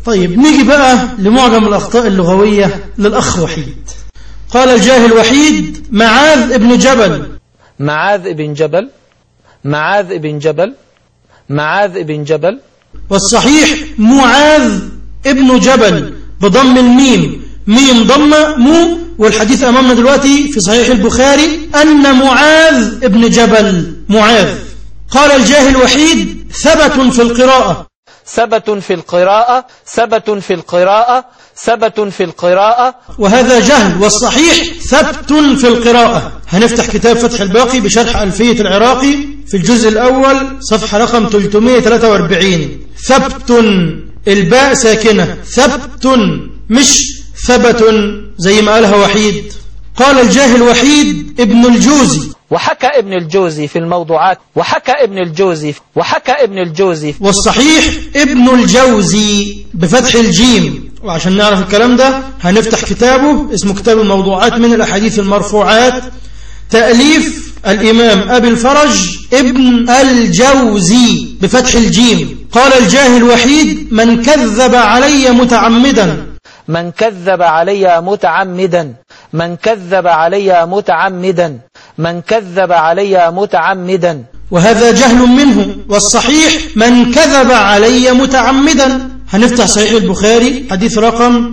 طيب نيجي بقى لمعجم الأخطاء اللغوية للأخ وحيد قال الجاهل وحيد معاذ ابن جبل معاذ بن جبل معاذ بن جبل معاذ بن جبل والصحيح معاذ ابن جبل بضم الميم ميم ضمة مو والحديث أمامنا دلوقتي في صحيح البخاري أن معاذ ابن جبل معاذ قال الجاهل وحيد ثبت في القراءة ثبت في القراءة ثبت في القراءة ثبت في القراءة وهذا جهل والصحيح ثبت في القراءة هنفتح كتاب فتح الباقي بشرح ألفية العراقي في الجزء الأول صفحة رقم 343 ثبت الباء ساكنة ثبت مش ثبت زي ما قالها وحيد قال الجاهل وحيد ابن الجوزي وحكى ابن الجوزي في الموضوعات وحكى ابن الجوزي وحكى ابن الجوزي والصحيح ابن الجوزي بفتح الجيم وعشان نعرف الكلام ده هنفتح كتابه اسمه كتاب الموضوعات من الأحاديث المرفوعات تأليف الإمام أبي الفرج ابن الجوزي بفتح الجيم قال الجاهل وحيد من كذب علي متعمدا من كذب علي متعمدا من كذب علي متعمدا من كذب علي متعمدا وهذا جهل منه والصحيح من كذب علي متعمدا هنفتح صحيح البخاري حديث رقم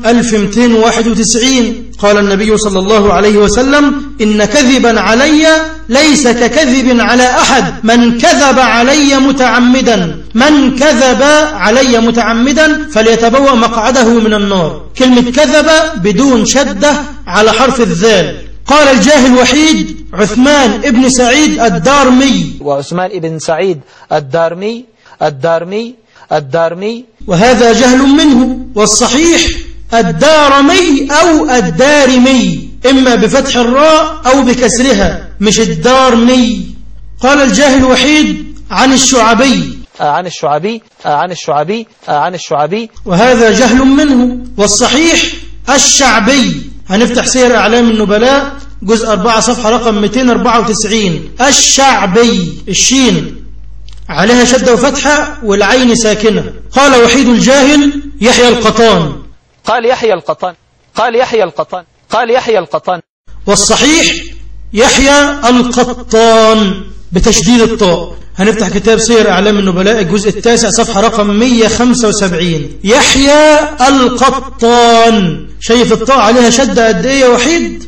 1291 قال النبي صلى الله عليه وسلم إن كذبا علي ليس ككذب على أحد من كذب علي متعمدا من كذب علي متعمدا فليتبوأ مقعده من النار كلمة كذب بدون شدة على حرف الذال قال الجاهل وحيد عثمان ابن سعيد الدارمي وعثمان ابن سعيد الدارمي الدارمي الدارمي وهذا جهل منه والصحيح الدارمي أو الدارمي إما بفتح الراء أو بكسرها مش الدارمي قال الجاهل وحيد عن الشعبي عن الشعبي عن الشعبي عن الشعبي وهذا جهل منه والصحيح الشعبي هنفتح سير أعلام النبلاء جزء 4 صفحة رقم 294 الشعبي الشين عليها شدة وفتحة والعين ساكنة قال وحيد الجاهل يحيى القطان قال يحيى القطان قال يحيى القطان قال يحيى القطان والصحيح يحيى القطان بتشديد الطاء هنفتح كتاب سير أعلام النبلاء الجزء التاسع صفحة رقم 175 يحيى القطان شايف الطاء عليها شدة قد ايه يا وحيد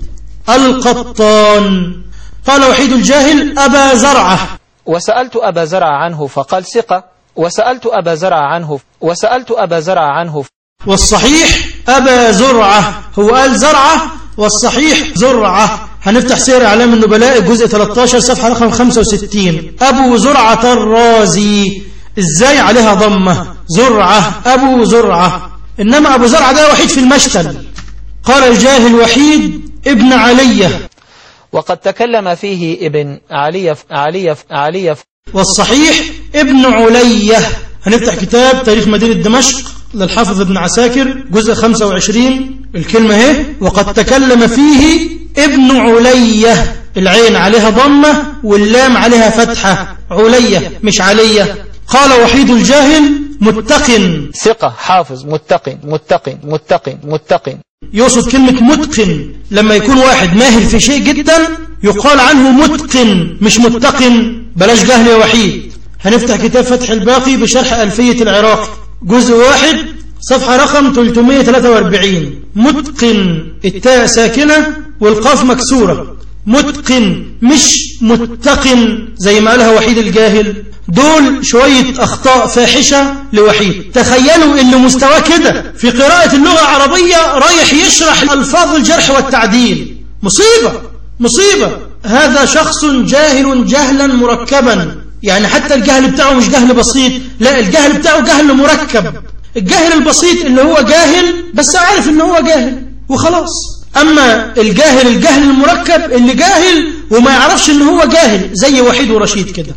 القطان قال وحيد الجاهل أبا زرعة وسألت أبا زرع عنه فقال ثقة وسألت أبا زرع عنه وسألت أبا زرع عنه والصحيح أبا زرعة هو قال زرعة والصحيح زرعة هنفتح سير أعلام النبلاء الجزء 13 صفحة رقم 65 أبو زرعة الرازي إزاي عليها ضمة زرعة أبو زرعة إنما أبو زرعة ده وحيد في المشتل قال الجاهل وحيد ابن علية وقد تكلم فيه ابن علي علي علي والصحيح ابن علية هنفتح كتاب تاريخ مدينة دمشق للحافظ ابن عساكر جزء 25 الكلمة اهي وقد تكلم فيه ابن علية العين عليها ضمة واللام عليها فتحة علية مش علية قال وحيد الجاهل متقن ثقة حافظ متقن متقن متقن متقن يقصد كلمة متقن لما يكون واحد ماهر في شيء جدا يقال عنه متقن مش متقن بلاش جهل يا وحيد هنفتح كتاب فتح الباقي بشرح ألفية العراقي جزء واحد صفحة رقم 343 متقن التاء ساكنة والقاف مكسورة متقن مش متقن زي ما قالها وحيد الجاهل دول شوية أخطاء فاحشة لوحيد تخيلوا أن مستواه كده في قراءة اللغة العربية رايح يشرح ألفاظ الجرح والتعديل مصيبة مصيبة هذا شخص جاهل جهلا مركبا يعني حتى الجهل بتاعه مش جهل بسيط لا الجهل بتاعه جهل مركب الجاهل البسيط اللي هو جاهل بس عارف ان هو جاهل وخلاص أما الجاهل الجهل المركب اللي جاهل وما يعرفش ان هو جاهل زي وحيد ورشيد كده